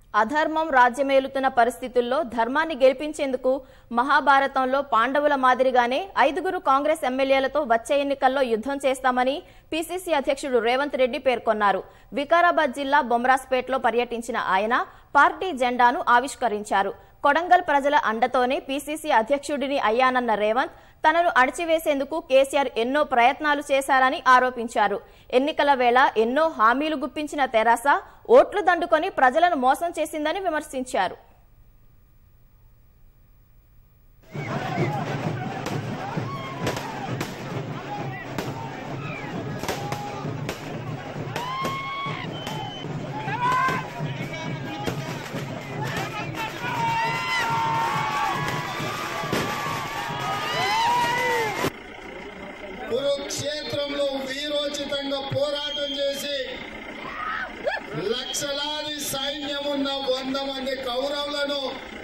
అధర్మం రాజ్యమేలుతున్న పరిస్థితుల్లో ధర్మాన్ని గెలిపించేందుకు మహాభారతంలో పాండవుల మాదిరిగానే ఐదుగురు కాంగ్రెస్ ఎమ్మెల్యేలతో వచ్చే ఎన్నికల్లో యుద్ధం చేస్తామని పీసీసీ అధ్యక్షుడు రేవంత్ రెడ్డి పేర్కొన్నారు వికారాబాద్ జిల్లా బొమ్రాస్పేట్లో పర్యటించిన ఆయన పార్టీ జెండాను ఆవిష్కరించారు కొడంగల్ ప్రజల అండతోనే పీసీసీ అధ్యక్షుడిని అయ్యానన్న రేవంత్ తనను అణచివేసేందుకు కేసీఆర్ ఎన్నో ప్రయత్నాలు చేశారని ఆరోపించారు ఎన్నికల వేళ ఎన్నో హామీలు గుప్పించిన తెరాస ఓట్లు దండుకొని ప్రజలను మోసం చేసిందని విమర్శించారు కురుక్షేత్రంలో వీరోచితంగా పోరాటం చేసి లక్షలాది సైన్యం ఉన్న వంద మంది కౌరవులను